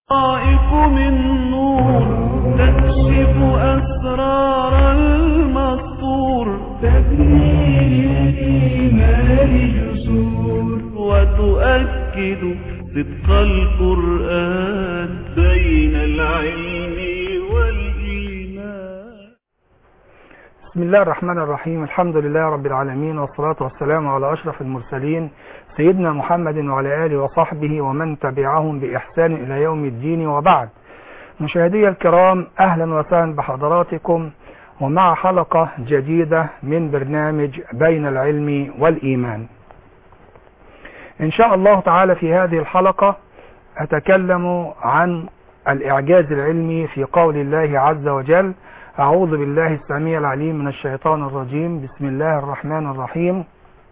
طائف من نور تكشف أسرار المسطور تبني للإيمان جسور وتؤكد صدق القرآن بين العلم والإيمان بسم الله الرحمن الرحيم الحمد لله رب العالمين والصلاة والسلام على أشرف المرسلين سيدنا محمد وعلى آله وصحبه ومن تبعهم بإحسان إلى يوم الدين وبعد مشاهدي الكرام أهلا وسهلا بحضراتكم ومع حلقة جديدة من برنامج بين العلم والإيمان إن شاء الله تعالى في هذه الحلقة أتكلم عن الإعجاز العلمي في قول الله عز وجل أعوذ بالله السميع العليم من الشيطان الرجيم بسم الله الرحمن الرحيم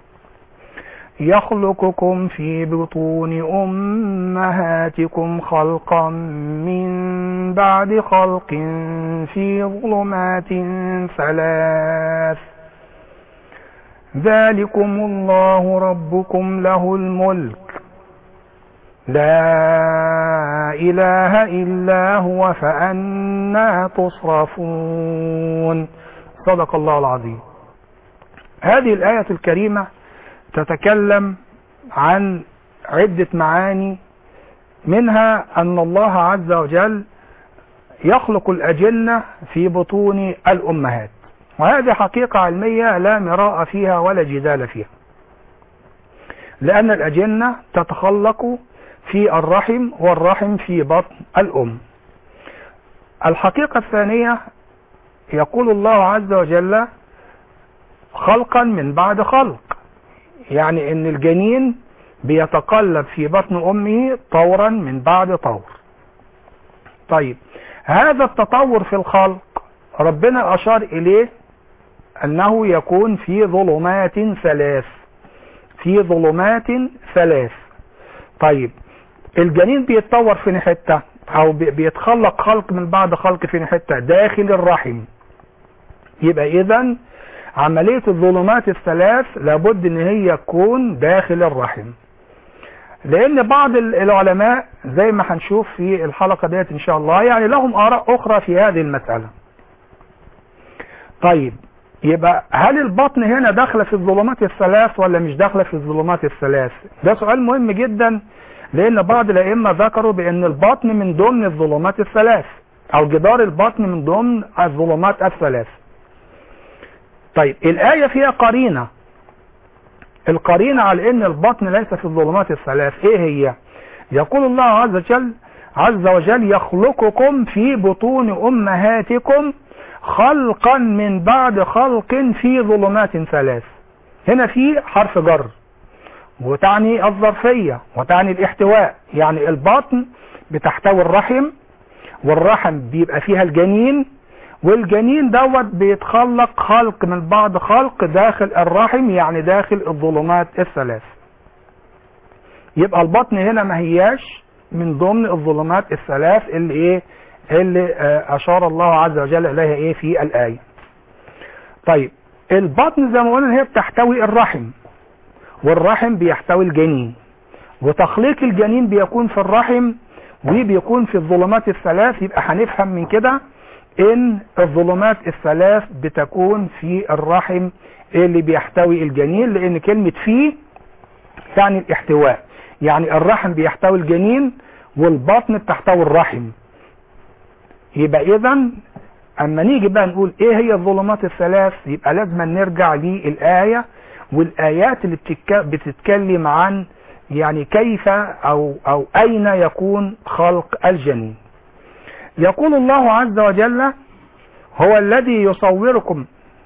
يخلقكم في بطون أمهاتكم خلقا من بعد خلق في ظلمات ثلاث ذلكم الله ربكم له الملك لا إله إلا هو فأنا تصرفون صدق الله العظيم هذه الآية الكريمة تتكلم عن عدة معاني منها أن الله عز وجل يخلق الأجنة في بطون الأمهات وهذه حقيقة علمية لا مراء فيها ولا جدال فيها لأن الأجنة تتخلق في الرحم والرحم في بطن الأم الحقيقة الثانية يقول الله عز وجل خلقا من بعد خلق يعني ان الجنين بيتقلب في بطن امه طورا من بعد طور طيب هذا التطور في الخلق ربنا اشار اليه انه يكون في ظلمات ثلاث في ظلمات ثلاث طيب الجنين بيتطور في حته او بيتخلق خلق من بعد خلق في حته داخل الرحم يبقى اذا عملية الظلمات الثلاث لابد ان هي تكون داخل الرحم لان بعض العلماء زي ما هنشوف في الحلقة ديت ان شاء الله يعني لهم اراء اخرى في هذه المسألة طيب يبقى هل البطن هنا داخله في الظلمات الثلاث ولا مش داخله في الظلمات الثلاث ده سؤال مهم جدا لان بعض الائمه ذكروا بان البطن من ضمن الظلمات الثلاث او جدار البطن من ضمن الظلمات الثلاث طيب الآية فيها قرينة القرينة على ان البطن ليس في الظلمات الثلاث ايه هي يقول الله عز وجل عز وجل يخلقكم في بطون امهاتكم خلقا من بعد خلق في ظلمات ثلاث هنا في حرف جر وتعني الظرفية وتعني الاحتواء يعني البطن بتحتوي الرحم والرحم بيبقى فيها الجنين والجنين دوت بيتخلق خلق من بعد خلق داخل الرحم يعني داخل الظلمات الثلاث يبقى البطن هنا ما هياش من ضمن الظلمات الثلاث اللي ايه اللي اشار الله عز وجل اليها ايه في الايه طيب البطن زي ما قلنا هي بتحتوي الرحم والرحم بيحتوي الجنين وتخليق الجنين بيكون في الرحم وبيكون في الظلمات الثلاث يبقى هنفهم من كده ان الظلمات الثلاث بتكون في الرحم اللي بيحتوي الجنين لان كلمة فيه تعني الاحتواء يعني الرحم بيحتوي الجنين والبطن بتحتوي الرحم يبقى اذا اما نيجي بقى نقول ايه هي الظلمات الثلاث يبقى لازم نرجع للآية والآيات اللي بتتكلم عن يعني كيف او او اين يكون خلق الجنين يقول الله عز وجل هو الذي يصوركم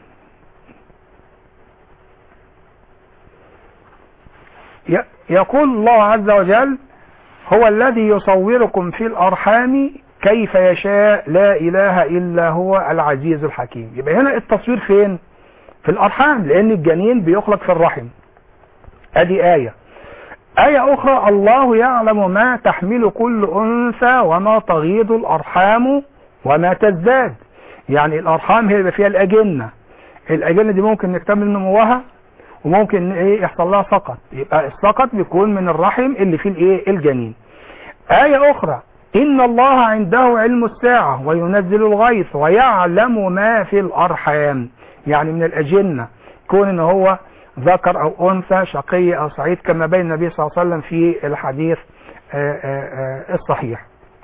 يقول الله عز وجل هو الذي يصوركم في الأرحام كيف يشاء لا إله إلا هو العزيز الحكيم يبقى هنا التصوير فين في الأرحام لأن الجنين بيخلق في الرحم أدي آية آية أخرى الله يعلم ما تحمل كل أنثى وما تغيض الأرحام وما تزداد يعني الأرحام هي اللي فيها الأجنة الأجنة دي ممكن نكتمل نموها وممكن ايه يحصل لها سقط يبقى السقط بيكون من الرحم اللي فيه الايه الجنين آية أخرى إن الله عنده علم الساعة وينزل الغيث ويعلم ما في الأرحام يعني من الأجنة كون إن هو ذكر أو أنثى شقي أو سعيد كما بين النبي صلى الله عليه وسلم في الحديث آآ آآ الصحيح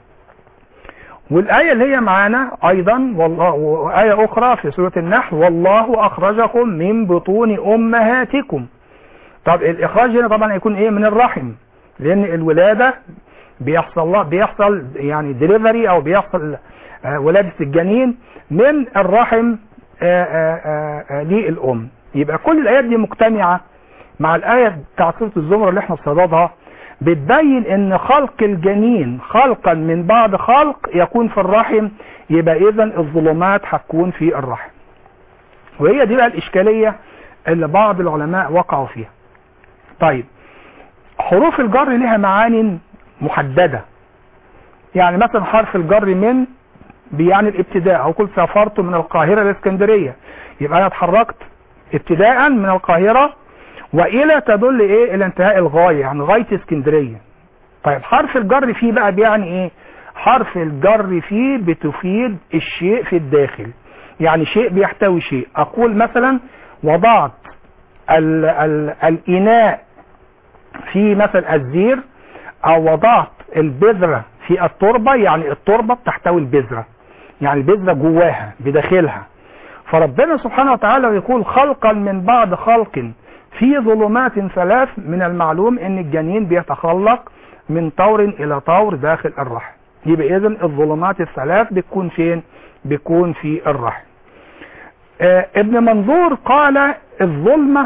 والآية اللي هي معانا أيضا والله وآية أخرى في سورة النحل والله أخرجكم من بطون أمهاتكم طب الإخراج هنا طبعا هيكون إيه من الرحم لأن الولادة بيحصل الله بيحصل يعني دليفري أو بيحصل آه ولادة الجنين من الرحم آآ آآ للأم يبقى كل الآيات دي مجتمعة مع الآية بتاعت سورة الزمر اللي احنا بصددها بتبين ان خلق الجنين خلقا من بعد خلق يكون في الرحم يبقى اذا الظلمات هتكون في الرحم وهي دي بقى الاشكالية اللي بعض العلماء وقعوا فيها طيب حروف الجر لها معان محددة يعني مثلا حرف الجر من بيعني الابتداء او كل سافرت من القاهرة لاسكندرية يبقى انا اتحركت ابتداء من القاهرة والى تدل ايه الى انتهاء الغاية يعني غاية اسكندرية طيب حرف الجر فيه بقى بيعني ايه حرف الجر فيه بتفيد الشيء في الداخل يعني شيء بيحتوي شيء اقول مثلا وضعت ال ال الاناء في مثلا الزير او وضعت البذرة في التربة يعني التربة بتحتوي البذرة يعني البذرة جواها بداخلها فربنا سبحانه وتعالى يقول خلقا من بعد خلق في ظلمات ثلاث من المعلوم ان الجنين بيتخلق من طور الى طور داخل الرحم يبقى اذا الظلمات الثلاث بتكون فين بتكون في الرحم آه ابن منظور قال الظلمة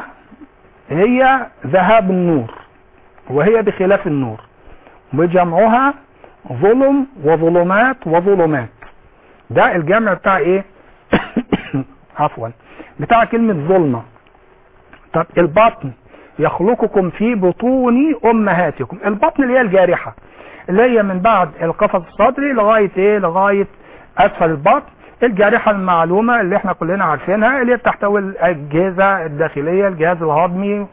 هي ذهاب النور وهي بخلاف النور وجمعها ظلم وظلمات وظلمات ده الجمع بتاع ايه عفوا بتاع كلمة ظلمة طب البطن يخلقكم في بطون امهاتكم البطن اللي هي الجارحة اللي هي من بعد القفص الصدري لغاية ايه لغاية اسفل البطن الجارحة المعلومة اللي احنا كلنا عارفينها اللي هي بتحتوي الاجهزة الداخلية الجهاز الهضمي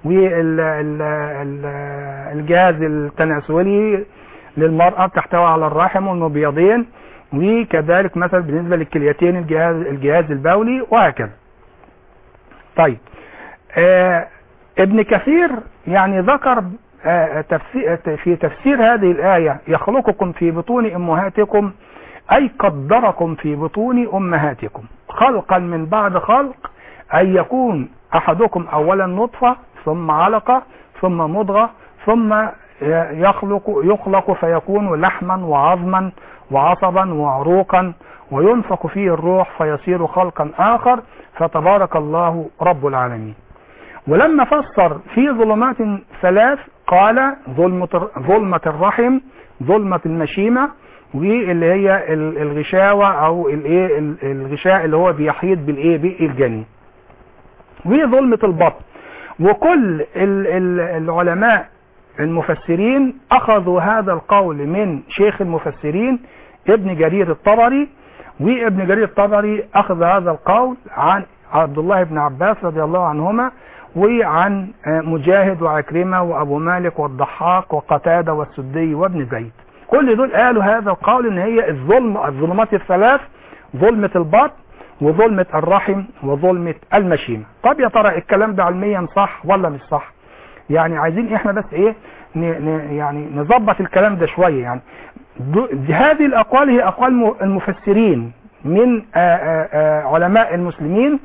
والجهاز التناسلي للمرأة بتحتوي على الرحم والمبيضين وكذلك مثلا بالنسبة للكليتين الجهاز الجهاز البولي وهكذا طيب آه ابن كثير يعني ذكر آه تفسير في تفسير هذه الآية يخلقكم في بطون أمهاتكم أي قدركم في بطون أمهاتكم خلقا من بعد خلق أن يكون أحدكم أولا نطفة ثم علقة ثم مضغة ثم يخلق يخلق فيكون لحما وعظما وعصبا وعروقا وينفق فيه الروح فيصير خلقا آخر فتبارك الله رب العالمين ولما فسر في ظلمات ثلاث قال ظلمة, ظلمة الرحم ظلمة المشيمة واللي هي الغشاوة او الايه الغشاء اللي هو بيحيط بالايه بالجنين وظلمة البطن وكل العلماء المفسرين اخذوا هذا القول من شيخ المفسرين ابن جرير الطبري وابن جرير الطبري اخذ هذا القول عن عبد الله بن عباس رضي الله عنهما وعن مجاهد وعكرمة وابو مالك والضحاك وقتادة والسدي وابن زيد كل دول قالوا هذا القول ان هي الظلم الظلمات الثلاث ظلمة البطن وظلمة الرحم وظلمة المشيمة طب يا ترى الكلام ده علميا صح ولا مش صح يعني عايزين احنا بس ايه ن ن يعني نظبط الكلام ده شوية يعني هذه الاقوال هي اقوال المفسرين من آآ آآ علماء المسلمين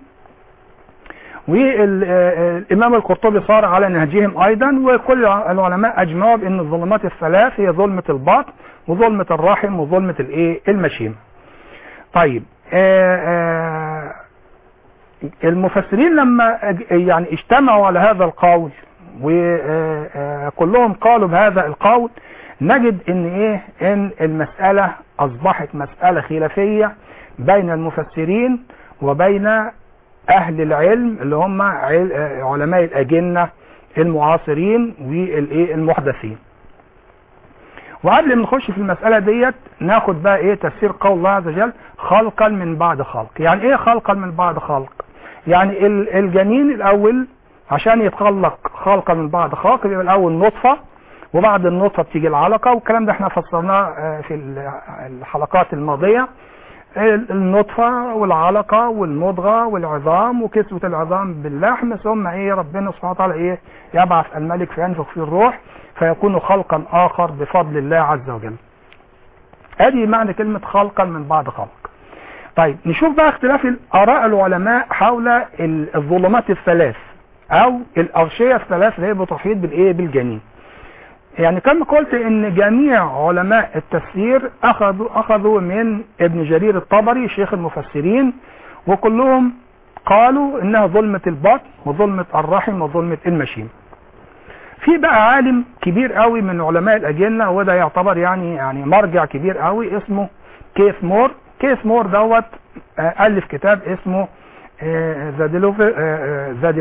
والامام القرطبي صار على نهجهم ايضا وكل العلماء اجمعوا بان الظلمات الثلاث هي ظلمة البطن وظلمة الرحم وظلمة الايه المشيمة طيب آآ المفسرين لما يعني اجتمعوا على هذا القول وكلهم قالوا بهذا القول نجد ان ايه ان المسألة اصبحت مسألة خلافية بين المفسرين وبين اهل العلم اللي هم علماء الاجنة المعاصرين والمحدثين وقبل ما نخش في المسألة ديت ناخد بقى ايه تفسير قول الله عز وجل خلقا من بعد خلق يعني ايه خلقا من بعد خلق يعني الجنين الاول عشان يتخلق خلقا من بعد خلق يبقى الاول نطفة وبعد النطفه بتيجي العلقه والكلام ده احنا فسرناه آه، في ال- الحلقات الماضيه ال- النطفه والعلقه والمضغه والعظام وكسوه العظام باللحم ثم ايه ربنا سبحانه وتعالى ايه يبعث الملك فينفخ فيه الروح فيكون خلقا اخر بفضل الله عز وجل ادي معنى كلمه خلقا من بعد خلق طيب نشوف بقى اختلاف اراء العلماء حول ال- الظلمات الثلاث او الارشيه الثلاث اللي هي بتحيط بالايه بالجنين يعني كما قلت ان جميع علماء التفسير اخذوا اخذوا من ابن جرير الطبري شيخ المفسرين وكلهم قالوا انها ظلمه البطن وظلمه الرحم وظلمه المشيم في بقى عالم كبير قوي من علماء الاجنه وده يعتبر يعني يعني مرجع كبير قوي اسمه كيث مور كيث مور دوت آه، الف كتاب اسمه ذا ذا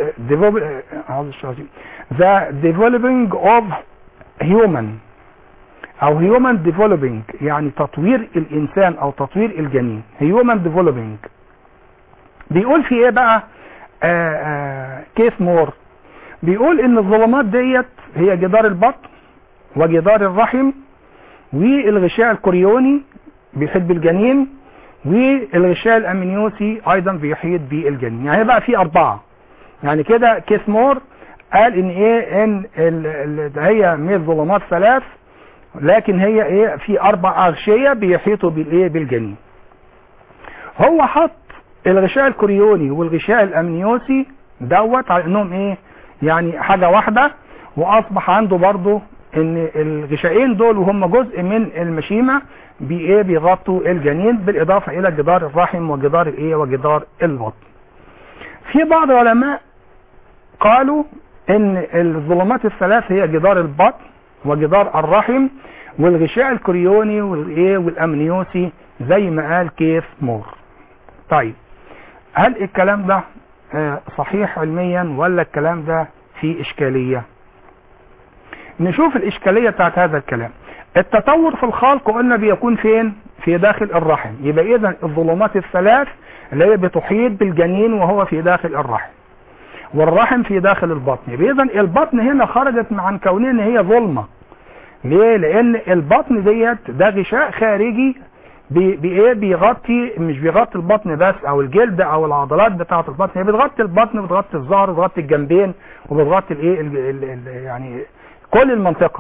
ذا ديفلوبينج اوف هيومن او هيومن ديفلوبينج يعني تطوير الانسان او تطوير الجنين هيومن ديفلوبينج بيقول في ايه بقى آه آه كيث مور بيقول ان الظلمات ديت هي جدار البطن وجدار الرحم والغشاء الكريوني بيحيط بالجنين والغشاء الامنيوسي ايضا بيحيط بالجنين يعني بقى في اربعه يعني كده كيث مور قال ان ايه ان ال- ال- ده هي مش ظلمات ثلاث لكن هي ايه في اربع اغشيه بيحيطوا بالايه بالجنين هو حط الغشاء الكريوني والغشاء الامنيوسي دوت على انهم ايه يعني حاجه واحده واصبح عنده برضه ان الغشائين دول وهم جزء من المشيمه بي ايه بيغطوا الجنين بالاضافه الى جدار الرحم وجدار الايه وجدار البطن في بعض العلماء قالوا ان الظلمات الثلاث هي جدار البطن وجدار الرحم والغشاء الكريوني والايه والامنيوسي زي ما قال كيف مور طيب هل الكلام ده آه، صحيح علميا ولا الكلام ده فيه اشكاليه نشوف الاشكاليه بتاعت هذا الكلام التطور في الخلق قلنا بيكون فين في داخل الرحم يبقى اذا الظلمات الثلاث اللي هي بتحيط بالجنين وهو في داخل الرحم والرحم في داخل البطن يبقى اذا البطن هنا خرجت عن كونها ان هي ظلمه ليه لان البطن ديت ده غشاء خارجي بي- بايه بيغطي مش بيغطي البطن بس او الجلد او العضلات بتاعه البطن هي بتغطي البطن بتغطي الظهر بتغطي الجنبين وبتغطي الايه ال- ال- ال- يعني كل المنطقه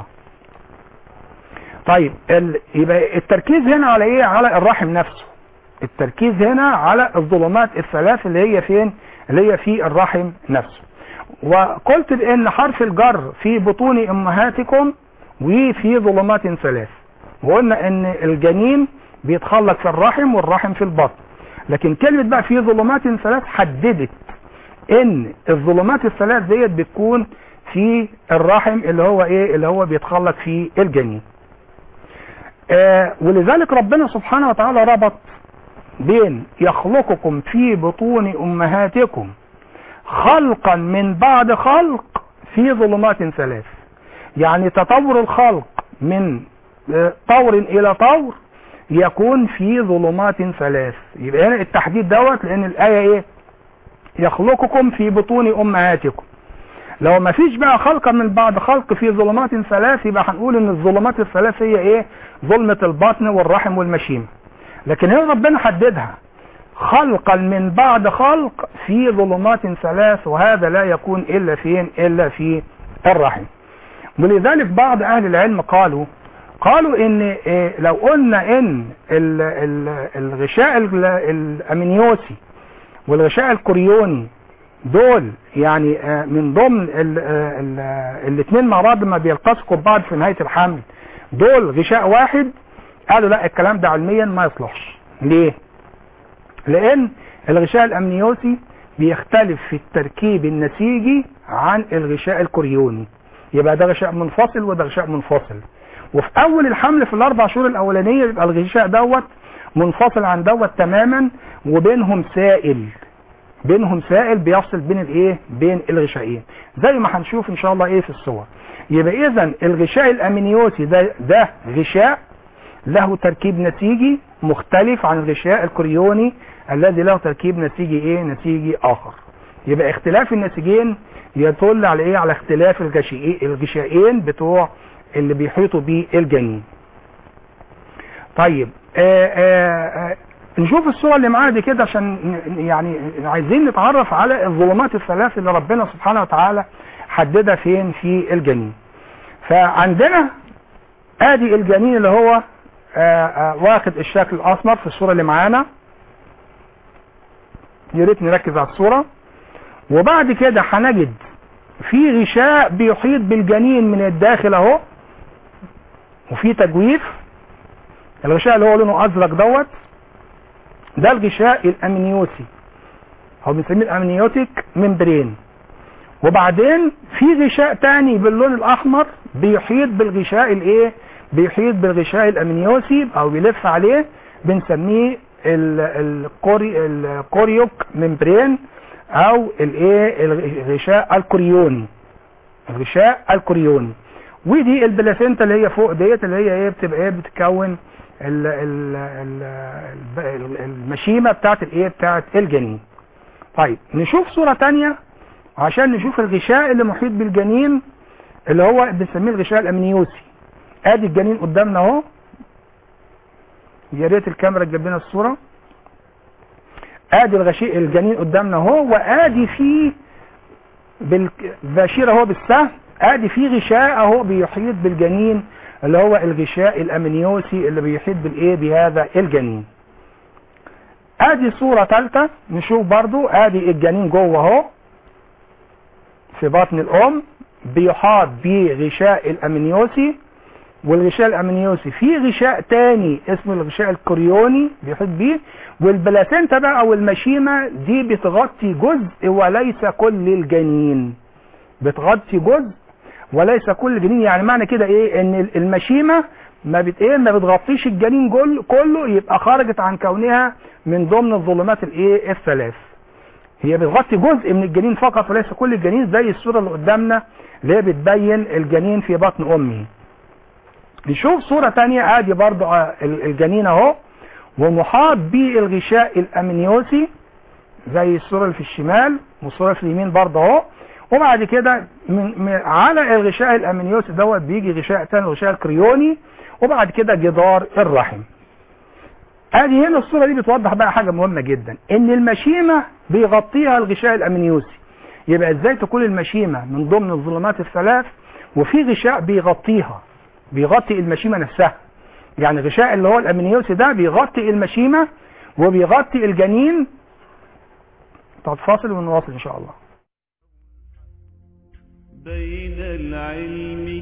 طيب ال... يبقى التركيز هنا على ايه على الرحم نفسه التركيز هنا على الظلمات الثلاث اللي هي فين اللي هي في الرحم نفسه وقلت بان حرف الجر في بطون امهاتكم وفي ظلمات ثلاث وقلنا ان الجنين بيتخلق في الرحم والرحم في البطن لكن كلمة بقى في ظلمات ثلاث حددت ان الظلمات الثلاث ديت بتكون في الرحم اللي هو ايه اللي هو بيتخلق فيه الجنين آه ولذلك ربنا سبحانه وتعالى ربط بين يخلقكم في بطون امهاتكم خلقا من بعد خلق في ظلمات ثلاث يعني تطور الخلق من آه، طور الى طور يكون في ظلمات ثلاث يبقى هنا التحديد دوت لان الايه ايه يخلقكم في بطون امهاتكم لو ما فيش بقى خلقا من بعد خلق في ظلمات ثلاث يبقى هنقول ان الظلمات الثلاث هي ايه ظلمة البطن والرحم والمشيم لكن هنا ربنا حددها خلقا من بعد خلق في ظلمات ثلاث وهذا لا يكون الا فين الا في الرحم ولذلك بعض اهل العلم قالوا قالوا ان إيه لو قلنا ان ال- ال- الغشاء ال- الامنيوسي والغشاء الكوريوني دول يعني آه، من ضمن الاثنين مع بعض ما بيلتصقوا ببعض في نهايه الحمل دول غشاء واحد قالوا لا الكلام ده علميا ما يصلحش ليه لان الغشاء الامنيوسي بيختلف في التركيب النسيجي عن الغشاء الكوريوني يبقى ده غشاء منفصل وده غشاء منفصل وفي اول الحمل في الاربع شهور الاولانيه يبقى الغشاء دوت منفصل عن دوت تماما وبينهم سائل بينهم سائل بيفصل بين الايه بين الغشائين زي ما هنشوف ان شاء الله ايه في الصور يبقى اذا الغشاء الامنيوسي ده ده غشاء له تركيب نسيجي مختلف عن الغشاء الكوريوني الذي له تركيب نسيجي ايه نسيجي اخر يبقى اختلاف النسيجين يدل على ايه على اختلاف الغشائين الغشائين بتوع اللي بيحيطوا بيه الجنين طيب آآ آآ نشوف الصورة اللي معانا دي كده عشان ن- يعني عايزين نتعرف على الظلمات الثلاث اللي ربنا سبحانه وتعالى حددها فين في الجنين فعندنا ادي الجنين اللي هو آآ آآ واخد الشكل الاسمر في الصورة اللي معانا يا ريت نركز على الصورة وبعد كده هنجد في غشاء بيحيط بالجنين من الداخل اهو وفي تجويف الغشاء اللي هو لونه ازرق دوت ده الغشاء الامنيوسي هو بنسميه الامنيوتيك ممبرين وبعدين في غشاء تاني باللون الاحمر بيحيط بالغشاء الايه بيحيط بالغشاء الامنيوسي او بيلف عليه بنسميه ال- الكوري الكوريوك ممبرين او الايه الغشاء الكوريوني الغشاء الكوريوني ودي البلاسينتا اللي هي فوق ديت اللي هي ايه بتبقى ايه بتكون ال ال ال ال- المشيمه بتاعت الايه بتاعت الجنين طيب نشوف صوره تانية عشان نشوف الغشاء اللي محيط بالجنين اللي هو بنسميه الغشاء الامنيوسي ادي الجنين قدامنا اهو يا ريت الكاميرا تجيب لنا الصوره ادي الغشاء الجنين قدامنا اهو وادي فيه بالبشير اهو بالسهم ادي فيه غشاء اهو بيحيط بالجنين اللي هو الغشاء الامنيوسي اللي بيحيط بالايه بهذا الجنين ادي صورة ثالثة نشوف برضو ادي الجنين جوه اهو في بطن الام بيحاط بغشاء الامنيوسي والغشاء الامنيوسي في غشاء تاني اسمه الغشاء الكوريوني بيحيط بيه والبلاسينتا بقى او المشيمة دي بتغطي جزء وليس كل الجنين بتغطي جزء وليس كل الجنين يعني معنى كده ايه ان المشيمة ما بت ايه ما بتغطيش الجنين كل كله يبقى خرجت عن كونها من ضمن الظلمات الايه الثلاث هي بتغطي جزء من الجنين فقط وليس كل الجنين زي الصورة اللي قدامنا اللي هي بتبين الجنين في بطن امه نشوف صورة تانية ادي برضو آه، ال- الجنين اهو ومحاط بالغشاء الامنيوسي زي الصورة اللي في الشمال والصورة في اليمين برضه اهو وبعد كده من, من على الغشاء الامنيوسي دوت بيجي غشاء تاني الغشاء الكريوني وبعد كده جدار الرحم ادي هنا الصورة دي بتوضح بقى حاجة مهمة جدا ان المشيمة بيغطيها الغشاء الامنيوسي يبقى ازاي تكون المشيمة من ضمن الظلمات الثلاث وفي غشاء بيغطيها بيغطي المشيمة نفسها يعني الغشاء اللي هو الامنيوسي ده بيغطي المشيمة وبيغطي الجنين طب فاصل ونواصل ان شاء الله بين العلم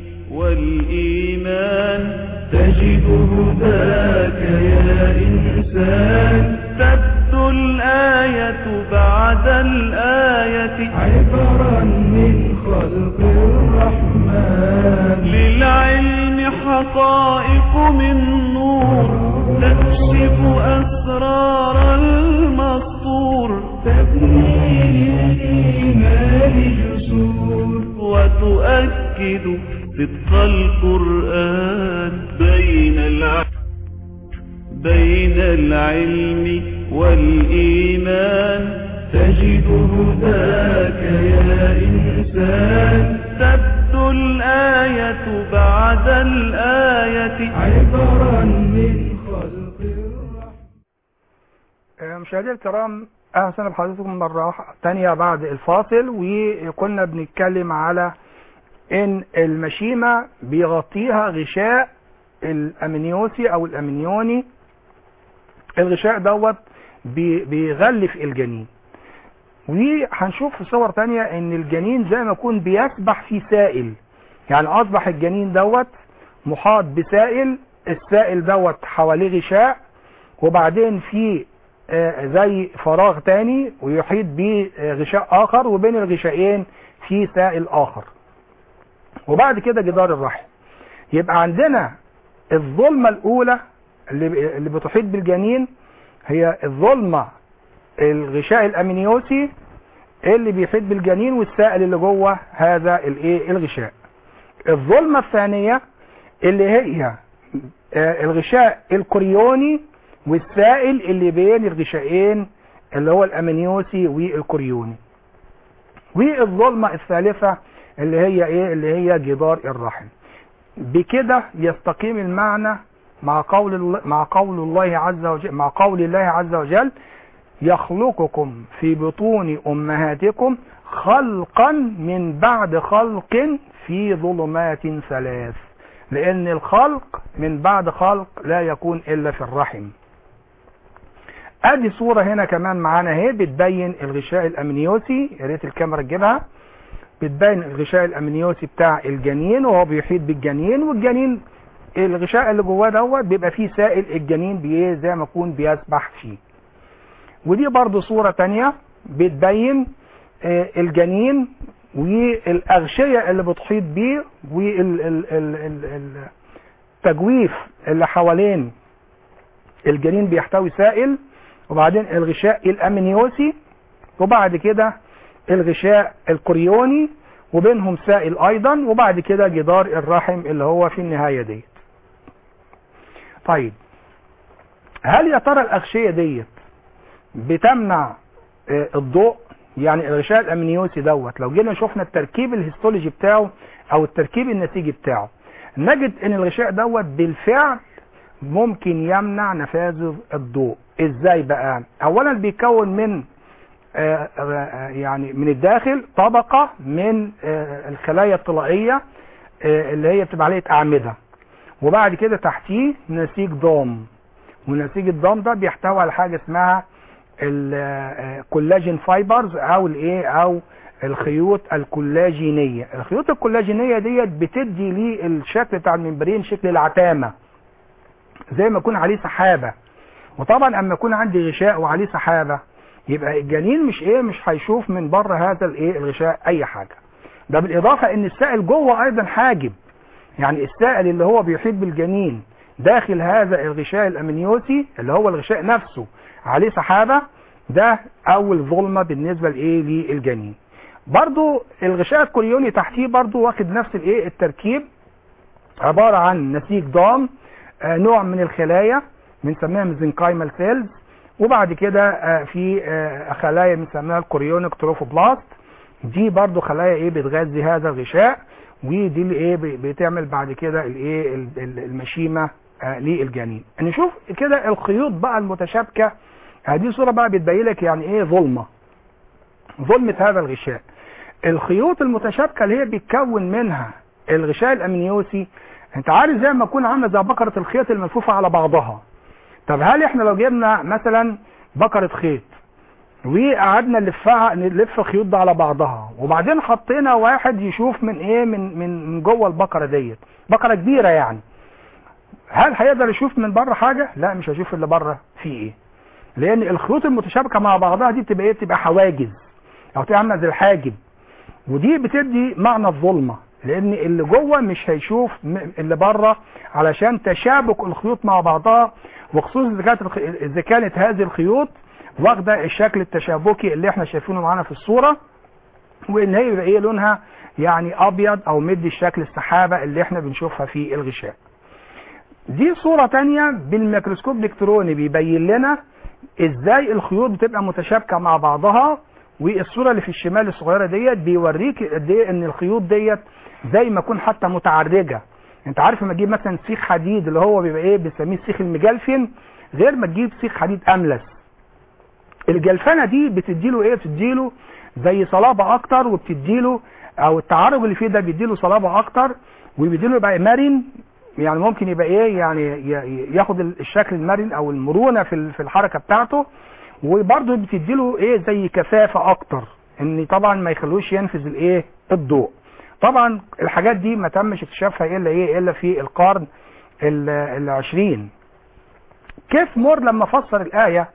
والإيمان تجد هداك يا إنسان تبدو الآية بعد الآية عبرا من خلق الرحمن للعلم حقائق من نور تكشف أسرار المسطور تبني للإيمان جسور وتؤكد صدق القرآن بين العلم بين العلم والإيمان تجد هداك يا إنسان تبدو الآية بعد الآية عبرا من خلق الرحمن آه، مشاهدينا الكرام اهلا وسهلا بحضراتكم مره تانية بعد الفاصل وكنا بنتكلم على ان المشيمه بيغطيها غشاء الامنيوسي او الامنيوني الغشاء دوت بي- بيغلف الجنين وهنشوف في صور تانية ان الجنين زي ما يكون بيسبح في سائل يعني اصبح الجنين دوت محاط بسائل السائل دوت حواليه غشاء وبعدين في آه، زي فراغ تاني ويحيط به آه، غشاء اخر وبين الغشاءين في سائل اخر وبعد كده جدار الرحم يبقى عندنا الظلمة الاولى اللي اللي بتحيط بالجنين هي الظلمة الغشاء الامنيوسي اللي بيحيط بالجنين والسائل اللي جوه هذا الايه الغشاء الظلمة الثانية اللي هي آه، الغشاء الكوريوني والسائل اللي بين الغشائين اللي هو الامنيوسي والكوريوني والظلمة الثالثة اللي هي ايه اللي هي جدار الرحم بكده يستقيم المعنى مع قول الله مع قول الله عز وجل مع قول الله عز وجل يخلقكم في بطون امهاتكم خلقا من بعد خلق في ظلمات ثلاث لان الخلق من بعد خلق لا يكون الا في الرحم ادي صورة هنا كمان معانا اهي بتبين الغشاء الامنيوسي يا ريت الكاميرا تجيبها بتبين الغشاء الامنيوسي بتاع الجنين وهو بيحيط بالجنين والجنين الغشاء اللي جواه دوت بيبقى فيه سائل الجنين بي زي ما يكون بيسبح فيه ودي برضو صورة تانية بتبين آه، الجنين والأغشية اللي بتحيط بيه والتجويف اللي حوالين الجنين بيحتوي سائل وبعدين الغشاء الأمنيوسي وبعد كده الغشاء الكوريوني وبينهم سائل أيضا وبعد كده جدار الرحم اللي هو في النهاية ديت طيب هل يا ترى الأغشية ديت بتمنع آه، الضوء يعني الغشاء الامنيوسي دوت لو جينا شفنا التركيب الهيستولوجي بتاعه او التركيب النسيجي بتاعه نجد ان الغشاء دوت بالفعل ممكن يمنع نفاذ الضوء ازاي بقى اولا بيكون من آه، آه، يعني من الداخل طبقة من آه، الخلايا الطلائية آه، اللي هي بتبقى عليه أعمدة وبعد كده تحتيه نسيج ضام ونسيج الضام ده بيحتوي على حاجة اسمها الكولاجين فايبرز او الايه او الخيوط الكولاجينيه الخيوط الكولاجينيه ديت بتدي ليه الشكل بتاع الممبرين شكل العتامه زي ما يكون عليه سحابه وطبعا اما يكون عندي غشاء وعليه سحابه يبقى الجنين مش ايه مش هيشوف من بره هذا الايه الغشاء اي حاجه ده بالاضافه ان السائل جوه ايضا حاجب يعني السائل اللي هو بيحيط بالجنين داخل هذا الغشاء الامنيوسي اللي هو الغشاء نفسه عليه سحابة ده اول ظلمة بالنسبة لايه للجنين برضو الغشاء الكوريوني تحتيه برضو واخد نفس الايه التركيب عبارة عن نسيج ضام آه نوع من الخلايا بنسميها ميزنكايمال سيلز وبعد كده آه في آه خلايا بنسميها الكوريونيك تروفوبلاست دي برضو خلايا ايه بتغذي هذا الغشاء ودي اللي ايه بتعمل بعد كده الايه المشيمه آه للجنين نشوف كده الخيوط بقى المتشابكه هذه صورة بقى بتبين لك يعني ايه ظلمة ظلمة هذا الغشاء الخيوط المتشابكة اللي هي بيتكون منها الغشاء الامنيوسي انت عارف زي ما تكون عامله زي بكرة الخيط الملفوفة على بعضها طب هل احنا لو جبنا مثلا بكرة خيط وقعدنا نلفها نلف الخيوط ده على بعضها وبعدين حطينا واحد يشوف من ايه من من من جوه البكره ديت بكره كبيره يعني هل هيقدر يشوف من بره حاجه لا مش هيشوف اللي بره فيه ايه لان الخيوط المتشابكه مع بعضها دي بتبقى ايه بتبقى حواجز او تبقى عامله زي الحاجب ودي بتدي معنى الظلمه لان اللي جوه مش هيشوف اللي بره علشان تشابك الخيوط مع بعضها وخصوصا اذا كانت اذا كانت هذه الخيوط واخده الشكل التشابكي اللي احنا شايفينه معانا في الصوره وان هي بيبقى ايه لونها يعني ابيض او مدي الشكل السحابه اللي احنا بنشوفها في الغشاء دي صورة تانية بالميكروسكوب الالكتروني بيبين لنا ازاي الخيوط بتبقى متشابكة مع بعضها والصورة اللي في الشمال الصغيرة ديت بيوريك قد ايه ان الخيوط ديت زي ما تكون حتى متعرجة انت عارف لما تجيب مثلا سيخ حديد اللي هو بيبقى ايه بنسميه السيخ المجلفن غير ما تجيب سيخ حديد املس الجلفنة دي بتديله ايه بتديله زي صلابة اكتر وبتديله او التعرج اللي فيه ده بيديله صلابة اكتر وبيديله يبقى مرن يعني ممكن يبقى ايه يعني ياخد الشكل المرن او المرونه في في الحركه بتاعته وبرضه بتديله ايه زي كثافه اكتر ان طبعا ما يخلوش ينفذ الايه الضوء طبعا الحاجات دي ما تمش اكتشافها الا ايه الا في القرن العشرين كيف مور لما فسر الايه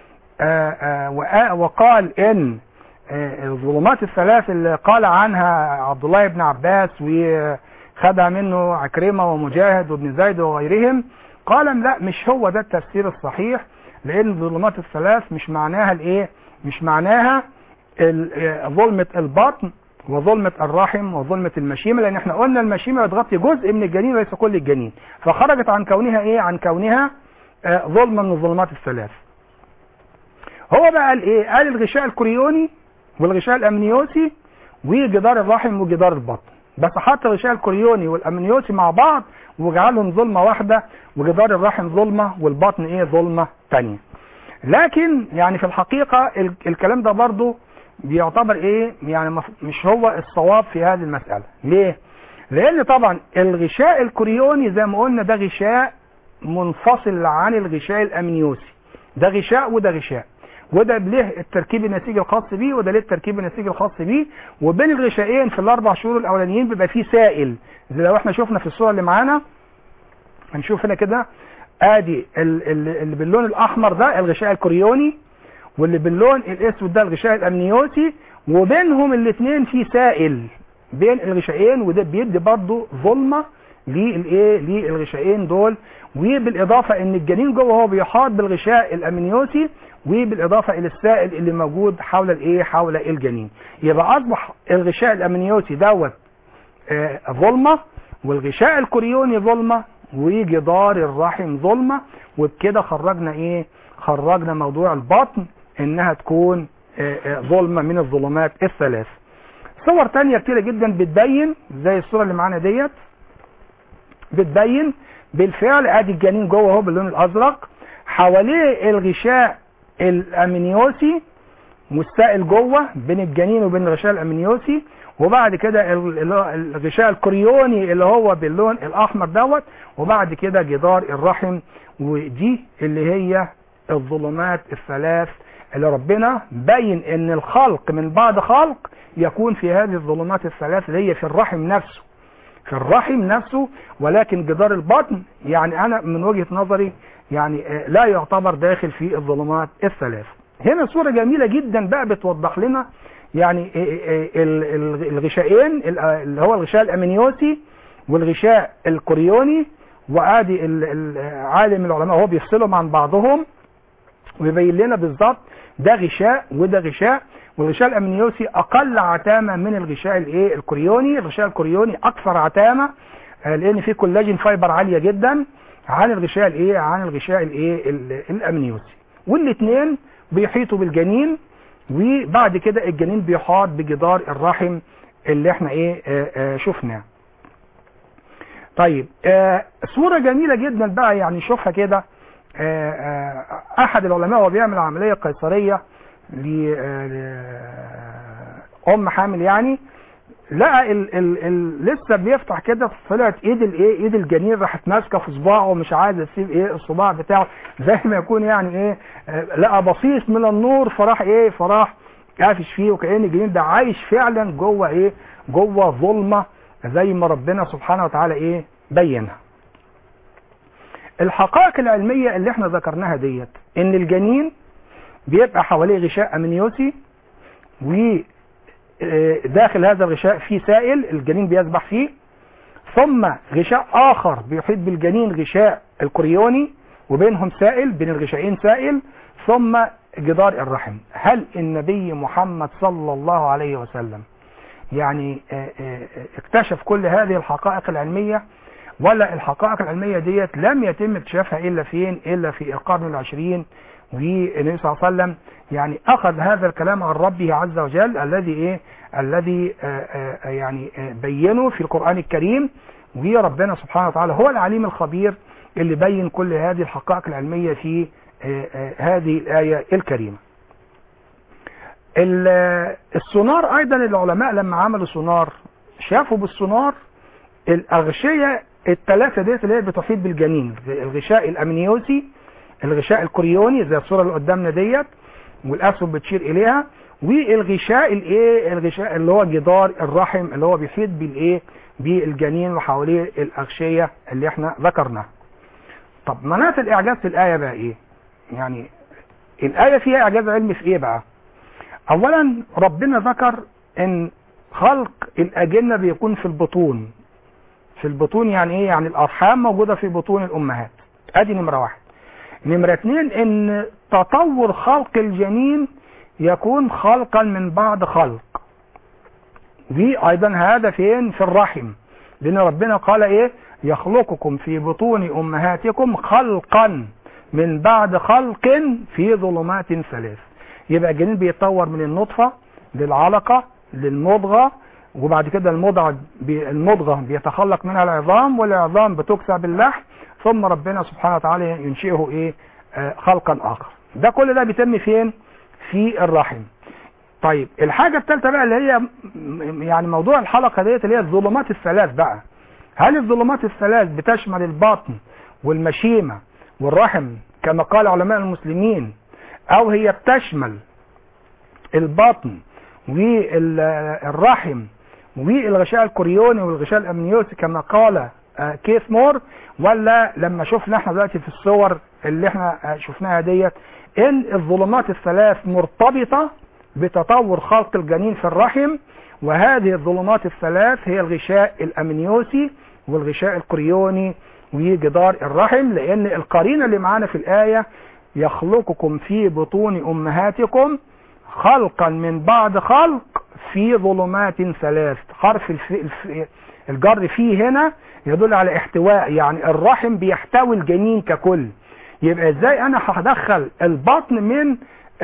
آآ آآ وقال ان الظلمات الثلاث اللي قال عنها عبد الله بن عباس و خدها منه عكرمة ومجاهد وابن زيد وغيرهم قال لا مش هو ده التفسير الصحيح لان الظلمات الثلاث مش معناها الايه مش معناها ظلمة البطن وظلمة الرحم وظلمة المشيمة لان احنا قلنا المشيمة بتغطي جزء من الجنين وليس كل الجنين فخرجت عن كونها ايه عن كونها آه ظلمة من الظلمات الثلاث هو بقى قال ايه قال الغشاء الكوريوني والغشاء الامنيوسي وجدار الرحم وجدار البطن بس حط الغشاء الكوريوني والامنيوسي مع بعض وجعلهم ظلمه واحده وجدار الرحم ظلمه والبطن ايه ظلمه تانية لكن يعني في الحقيقه ال- الكلام ده برضو بيعتبر ايه يعني مف- مش هو الصواب في هذه المساله ليه لان طبعا الغشاء الكوريوني زي ما قلنا ده غشاء منفصل عن الغشاء الامنيوسي ده غشاء وده غشاء وده له التركيب النسيجي الخاص بيه وده له التركيب النسيجي الخاص بيه وبين الغشائين في الاربع شهور الاولانيين بيبقى فيه سائل زي لو احنا شفنا في الصوره اللي معانا هنشوف هنا كده ادي ال- ال- اللي باللون الاحمر ده الغشاء الكوريوني واللي باللون الاسود ده الغشاء الامنيوسي وبينهم الاثنين في سائل بين الغشائين وده بيدي برضه ظلمه للايه للغشائين دول وبالاضافه ان الجنين جوه هو بيحاط بالغشاء الامنيوسي وبالاضافه الى السائل اللي موجود حول الايه حول الجنين يبقى اصبح الغشاء الامنيوسي دوت آه، ظلمه والغشاء الكوريوني ظلمه وجدار الرحم ظلمه وبكده خرجنا ايه خرجنا موضوع البطن انها تكون آه، آه، ظلمه من الظلمات الثلاث صور تانية كتيرة جدا بتبين زي الصورة اللي معانا ديت بتبين بالفعل ادي الجنين جوه اهو باللون الازرق حواليه الغشاء الامنيوسي مستائل جوه بين الجنين وبين الغشاء الامنيوسي وبعد كده ال- ال- الغشاء الكوريوني اللي هو باللون الاحمر دوت وبعد كده جدار الرحم ودي اللي هي الظلمات الثلاث اللي ربنا بين ان الخلق من بعد خلق يكون في هذه الظلمات الثلاث اللي هي في الرحم نفسه في الرحم نفسه ولكن جدار البطن يعني انا من وجهة نظري يعني آه، لا يعتبر داخل في الظلمات الثلاث هنا صورة جميلة جدا بقى بتوضح لنا يعني آه، آه، ال- ال- الغشائين ال- آه، اللي هو الغشاء الامنيوسي والغشاء الكوريوني وادي ال- ال- عالم العلماء هو بيفصلهم عن بعضهم ويبين لنا بالظبط ده غشاء وده غشاء والغشاء الامنيوسي اقل عتامه من الغشاء الايه الكوريوني الغشاء الكوريوني اكثر عتامه آه، لان فيه كولاجين فايبر عاليه جدا عن الغشاء الايه عن الغشاء الايه ال- الامنيوسي والاثنين بيحيطوا بالجنين وبعد كده الجنين بيحاط بجدار الرحم اللي احنا ايه آه، آه، شفناه طيب آه، صورة جميلة جدا بقى يعني شوفها كده آه، آه، احد العلماء وهو بيعمل عملية قيصرية ل آه، ام حامل يعني لقى ال ال ال لسه بيفتح كده طلعت ايد الايه ايد الجنين راحت ماسكه في صباعه ومش عايز تسيب ايه الصباع بتاعه زي ما يكون يعني ايه آه، لقى بصيص من النور فراح ايه فراح قافش فيه وكأن الجنين ده عايش فعلا جوه ايه جوه ظلمه زي ما ربنا سبحانه وتعالى ايه بينها الحقائق العلمية اللي احنا ذكرناها ديت ان الجنين بيبقى حواليه غشاء امنيوسي وداخل هذا الغشاء فيه سائل الجنين بيسبح فيه ثم غشاء اخر بيحيط بالجنين غشاء الكوريوني وبينهم سائل بين الغشائين سائل ثم جدار الرحم هل النبي محمد صلى الله عليه وسلم يعني آه، آه، آه، اكتشف كل هذه الحقائق العلمية ولا الحقائق العلمية ديت لم يتم اكتشافها إلا فين إلا في القرن العشرين والنبي صلى الله عليه وسلم يعني أخذ هذا الكلام عن ربه عز وجل الذي إيه الذي آه، آه، يعني آه، بينه في القرآن الكريم وربنا سبحانه وتعالى هو العليم الخبير اللي بين كل هذه الحقائق العلمية في آه، آه، هذه الآية الكريمة ال- السونار ايضا العلماء لما عملوا سونار شافوا بالسونار الاغشيه الثلاثه ديت اللي هي بتحيط بالجنين زي الغشاء الامنيوسي الغشاء الكوريوني زي الصوره اللي قدامنا ديت والاسهم بتشير اليها والغشاء الايه الغشاء اللي هو جدار الرحم اللي هو بيحيط بالايه بالجنين وحواليه الاغشيه اللي احنا ذكرناها طب مناط الاعجاز في الايه بقى ايه يعني الايه فيها اعجاز علمي في ايه بقى اولا ربنا ذكر ان خلق الاجنه بيكون في البطون في البطون يعني ايه يعني الارحام موجوده في بطون الامهات ادي نمره واحد نمره اتنين ان تطور خلق الجنين يكون خلقا من بعد خلق دي ايضا هذا فين في الرحم لان ربنا قال ايه يخلقكم في بطون امهاتكم خلقا من بعد خلق في ظلمات ثلاث يبقى الجنين بيتطور من النطفة للعلقة للمضغة وبعد كده المضغة بي المضغة بيتخلق منها العظام والعظام بتكسى باللحم ثم ربنا سبحانه وتعالى ينشئه ايه آه خلقا اخر ده كل ده بيتم فين في الرحم طيب الحاجة الثالثة بقى اللي هي يعني موضوع الحلقة ديت اللي هي الظلمات الثلاث بقى هل الظلمات الثلاث بتشمل البطن والمشيمة والرحم كما قال علماء المسلمين او هي بتشمل البطن والرحم والغشاء الكوريوني والغشاء الامنيوسي كما قال كيث مور ولا لما شفنا احنا دلوقتي في الصور اللي احنا شفناها ديت ان الظلمات الثلاث مرتبطة بتطور خلق الجنين في الرحم وهذه الظلمات الثلاث هي الغشاء الامنيوسي والغشاء الكوريوني وجدار الرحم لان القرينة اللي معانا في الآية يخلقكم في بطون امهاتكم خلقا من بعد خلق في ظلمات ثلاث حرف الف... الف... الجر فيه هنا يدل على احتواء يعني الرحم بيحتوي الجنين ككل يبقى ازاي انا هدخل البطن من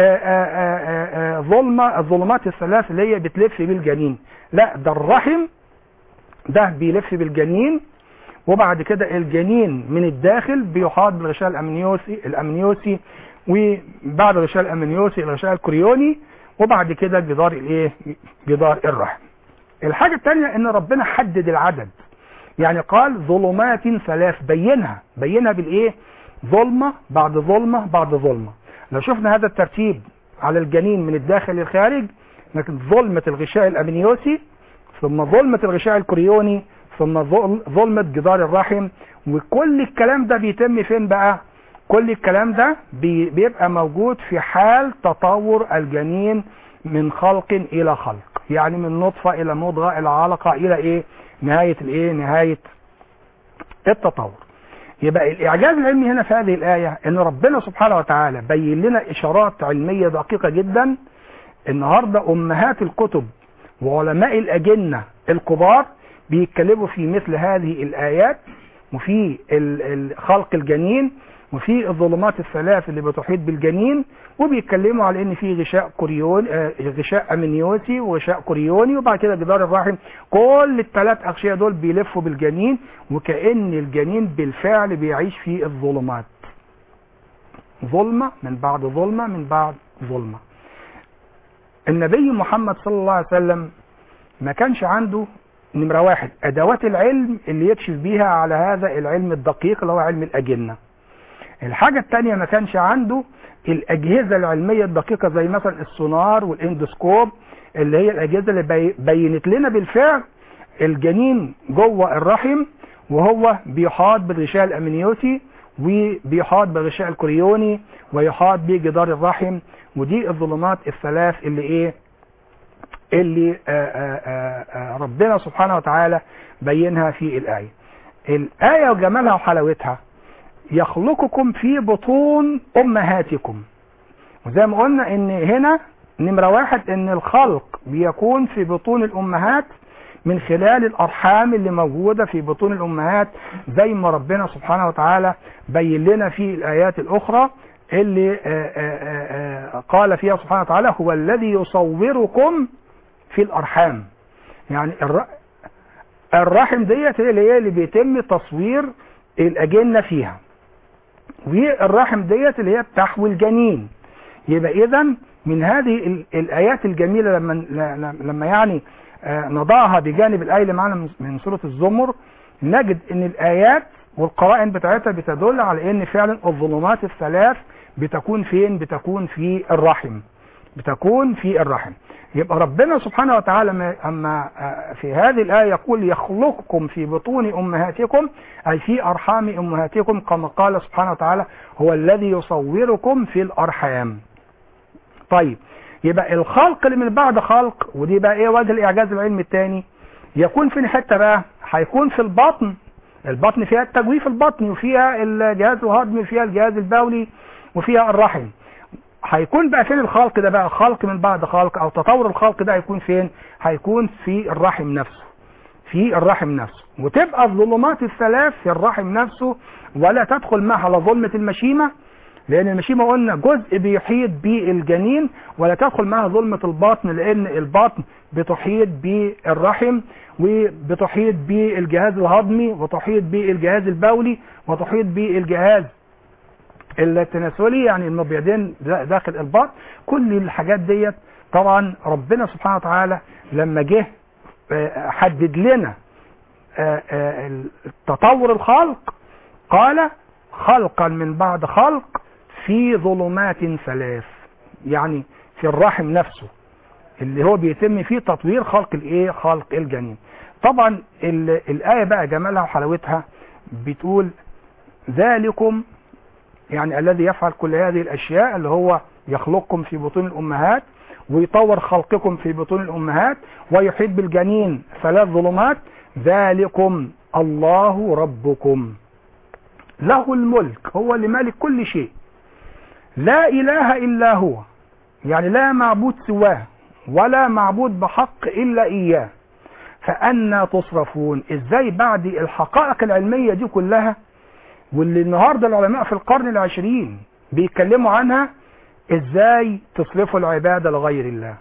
ظلمة الظلمات الثلاث اللي هي بتلف بالجنين لا ده الرحم ده بيلف بالجنين وبعد كده الجنين من الداخل بيحاط بالغشاء الامنيوسي الامنيوسي وبعد الغشاء الامنيوسي الغشاء الكوريوني وبعد كده جدار الايه جدار الرحم الحاجة الثانية ان ربنا حدد العدد يعني قال ظلمات ثلاث بينها بينها بالايه ظلمة بعد ظلمة بعد ظلمة لو شفنا هذا الترتيب على الجنين من الداخل للخارج لكن ظلمة الغشاء الامنيوسي ثم ظلمة الغشاء الكوريوني ثم ظلمة جدار الرحم وكل الكلام ده بيتم فين بقى كل الكلام ده بي بيبقى موجود في حال تطور الجنين من خلق الى خلق يعني من نطفة الى مضغة الى علقة الى ايه نهاية الايه نهاية التطور يبقى الاعجاز العلمي هنا في هذه الاية ان ربنا سبحانه وتعالى بين لنا اشارات علمية دقيقة جدا النهاردة امهات الكتب وعلماء الاجنة الكبار بيتكلموا في مثل هذه الايات وفي خلق الجنين وفي الظلمات الثلاث اللي بتحيط بالجنين وبيتكلموا على ان في غشاء كوريون آه غشاء امنيوسي وغشاء كوريوني وبعد كده جدار الرحم كل الثلاث اغشيه دول بيلفوا بالجنين وكأن الجنين بالفعل بيعيش في الظلمات ظلمة من بعد ظلمة من بعد ظلمة النبي محمد صلى الله عليه وسلم ما كانش عنده نمرة واحد ادوات العلم اللي يكشف بيها على هذا العلم الدقيق اللي هو علم الاجنه الحاجة التانية ما كانش عنده الأجهزة العلمية الدقيقة زي مثلا السونار والاندوسكوب اللي هي الأجهزة اللي بي بينت لنا بالفعل الجنين جوه الرحم وهو بيحاط بالغشاء الأمنيوسي وبيحاط بالغشاء الكوريوني ويحاط بجدار الرحم ودي الظلمات الثلاث اللي ايه اللي آآ آآ ربنا سبحانه وتعالى بينها في الآية الآية وجمالها وحلاوتها يخلقكم في بطون امهاتكم وزي ما قلنا ان هنا نمرة واحد ان الخلق بيكون في بطون الامهات من خلال الارحام اللي موجودة في بطون الامهات زي ما ربنا سبحانه وتعالى بين لنا في الايات الاخرى اللي آآ آآ قال فيها سبحانه وتعالى هو الذي يصوركم في الارحام يعني الرحم ديت هي اللي هي اللي بيتم تصوير الاجنه فيها والرحم ديت اللي هي بتحوي الجنين يبقى اذا من هذه الايات الجميله لما لما يعني نضعها بجانب الايه اللي معانا من سوره الزمر نجد ان الايات والقرائن بتاعتها بتدل على ان فعلا الظلمات الثلاث بتكون فين بتكون في الرحم بتكون في الرحم يبقى ربنا سبحانه وتعالى اما في هذه الايه يقول يخلقكم في بطون امهاتكم اي في ارحام امهاتكم كما قال سبحانه وتعالى هو الذي يصوركم في الارحام طيب يبقى الخلق اللي من بعد خلق ودي بقى ايه وجه الاعجاز العلمي الثاني يكون فين حته بقى هيكون في البطن البطن فيها التجويف البطني وفيها الجهاز الهضمي وفيها الجهاز البولي وفيها الرحم هيكون بقى فين الخلق ده بقى خلق من بعد خلق او تطور الخلق ده هيكون فين هيكون في الرحم نفسه في الرحم نفسه وتبقى الظلمات الثلاث في الرحم نفسه ولا تدخل معها لا ظلمة المشيمة لان المشيمة قلنا جزء بيحيط بالجنين ولا تدخل معها ظلمة البطن لان البطن بتحيط بالرحم وبتحيط بالجهاز الهضمي وتحيط بالجهاز البولي وتحيط بالجهاز التناسلي يعني المبيضين داخل البطن كل الحاجات ديت طبعا ربنا سبحانه وتعالى لما جه حدد لنا تطور الخلق قال خلقا من بعد خلق في ظلمات ثلاث يعني في الرحم نفسه اللي هو بيتم فيه تطوير خلق الايه خلق الجنين طبعا الايه بقى جمالها وحلاوتها بتقول ذلكم يعني الذي يفعل كل هذه الاشياء اللي هو يخلقكم في بطون الامهات ويطور خلقكم في بطون الامهات ويحيط بالجنين ثلاث ظلمات ذلكم الله ربكم له الملك هو اللي مالك كل شيء لا اله الا هو يعني لا معبود سواه ولا معبود بحق الا اياه فأنا تصرفون ازاي بعد الحقائق العلمية دي كلها واللي النهاردة العلماء في القرن العشرين بيتكلموا عنها ازاي تصرفوا العبادة لغير الله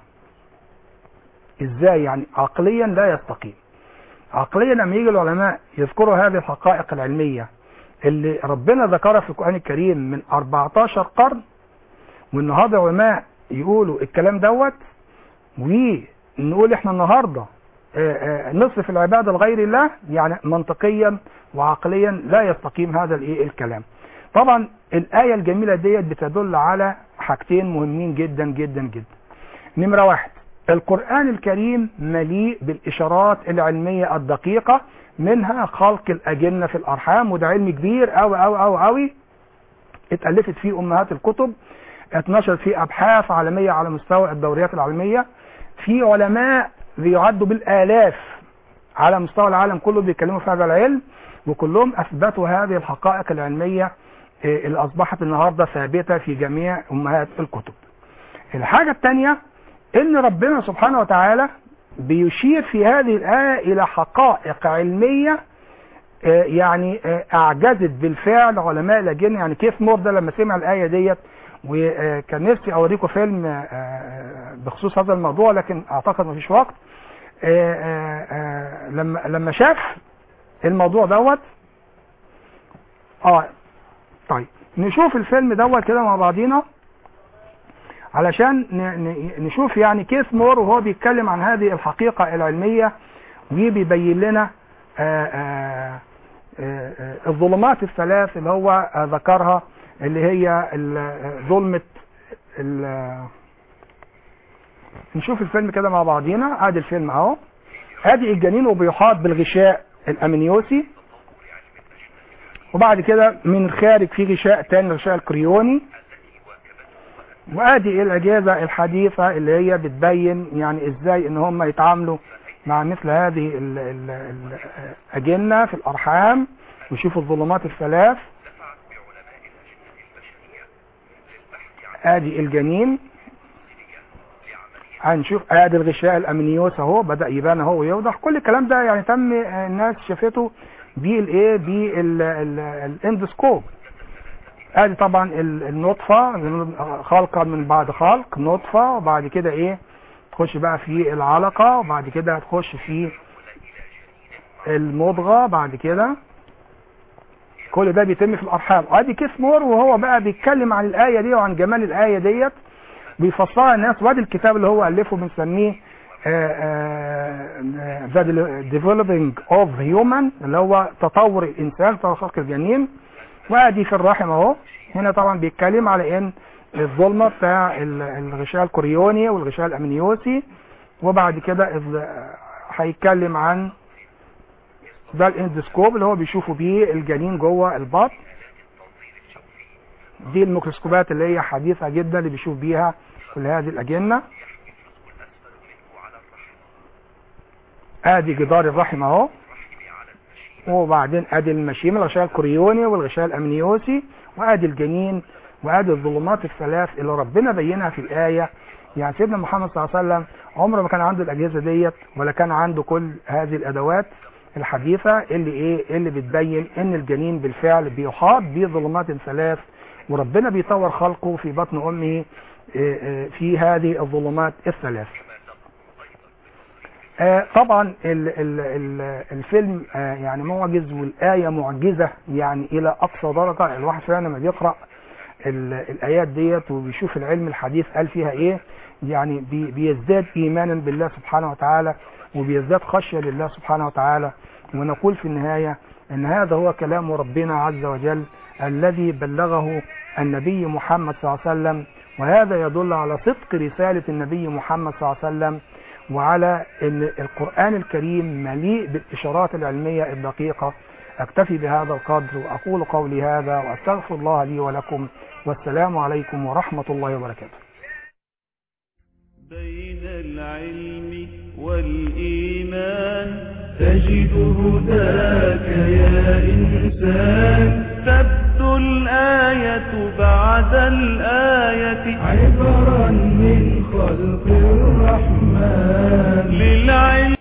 ازاي يعني عقليا لا يستقيم عقليا لما يجي العلماء يذكروا هذه الحقائق العلمية اللي ربنا ذكرها في القرآن الكريم من 14 قرن والنهارده العلماء يقولوا الكلام دوت ونقول احنا النهارده نصرف العبادة لغير الله يعني منطقيا وعقليا لا يستقيم هذا الايه الكلام طبعا الآية الجميلة ديت بتدل على حاجتين مهمين جدا جدا جدا نمرة واحد القرآن الكريم مليء بالإشارات العلمية الدقيقة منها خلق الأجنة في الأرحام وده علم كبير أوي أوي أوي أوي اتألفت فيه أمهات الكتب اتنشرت فيه أبحاث عالمية على مستوى الدوريات العالمية في علماء بيعدوا بالآلاف على مستوى العالم كله بيتكلموا في هذا العلم وكلهم أثبتوا هذه الحقائق العلمية اللي أصبحت النهاردة ثابتة في جميع أمهات الكتب الحاجة الثانية إن ربنا سبحانه وتعالى بيشير في هذه الآية إلى حقائق علمية يعني أعجزت بالفعل علماء الأجن يعني كيف مور ده لما سمع الآية ديت وكان نفسي أوريكم فيلم بخصوص هذا الموضوع لكن أعتقد مفيش وقت لما لما شاف الموضوع دوت اه طيب نشوف الفيلم دوت كده مع بعضينا علشان نشوف يعني كيف مور وهو بيتكلم عن هذه الحقيقة العلمية وبيبين لنا آآ آآ آآ الظلمات الثلاث اللي هو ذكرها اللي هي ظلمة نشوف الفيلم كده مع بعضينا ادي الفيلم اهو ادي الجنين وبيحاط بالغشاء الامنيوسي وبعد كده من الخارج في غشاء تاني الغشاء الكريوني وادي الاجهزه الحديثه اللي هي بتبين يعني ازاي ان هم يتعاملوا مع مثل هذه ال ال الاجنه في الارحام ويشوفوا الظلمات الثلاث ادي الجنين هنشوف ادي الغشاء الامنيوس اهو بدا يبان اهو ويوضح كل الكلام ده يعني تم الناس شافته بالايه بالاندسكوب ادي طبعا النطفه خلقا من بعد خلق نطفه وبعد كده ايه تخش بقى في العلقه وبعد كده هتخش في المضغه بعد كده كل ده بيتم في الارحام ادي كيس مور وهو بقى بيتكلم عن الايه دي وعن جمال الايه ديت بيفسرها الناس وادي الكتاب اللي هو الفه بنسميه ذا ديفلوبينج اوف هيومن اللي هو تطور الانسان تطور خلق الجنين وادي في الرحم اهو هنا طبعا بيتكلم على ان الظلمه بتاع الغشاء الكوريوني والغشاء الامنيوسي وبعد كده هيتكلم عن ده الاندسكوب اللي هو بيشوفوا بيه الجنين جوه البطن دي الميكروسكوبات اللي هي حديثه جدا اللي بيشوف بيها كل هذه الاجنه ادي جدار الرحم اهو وبعدين ادي المشيمه الغشاء الكوريوني والغشاء الامنيوسي وادي الجنين وادي الظلمات الثلاث اللي ربنا بينها في الايه يعني سيدنا محمد صلى الله عليه وسلم عمره ما كان عنده الاجهزه ديت ولا كان عنده كل هذه الادوات الحديثه اللي ايه اللي بتبين ان الجنين بالفعل بيحاط بظلمات ثلاث وربنا بيطور خلقه في بطن امه في هذه الظلمات الثلاث آه، طبعا ال ال ال الفيلم آه، يعني معجز والآية معجزة يعني إلى أقصى درجة الواحد فعلا لما بيقرأ ال- الآيات ديت وبيشوف العلم الحديث قال فيها إيه يعني بي- بيزداد إيمانا بالله سبحانه وتعالى وبيزداد خشية لله سبحانه وتعالى ونقول في النهاية أن هذا هو كلام ربنا عز وجل الذي بلغه النبي محمد صلى الله عليه وسلم وهذا يدل على صدق رسالة النبي محمد صلى الله عليه وسلم وعلى ان القرآن الكريم مليء بالإشارات العلمية الدقيقة أكتفي بهذا القدر وأقول قولي هذا وأستغفر الله لي ولكم والسلام عليكم ورحمة الله وبركاته بين العلم والإيمان تجد هداك يا إنسان تبدو الآية بعد الآية عبرا من خلق الرحمن للعلم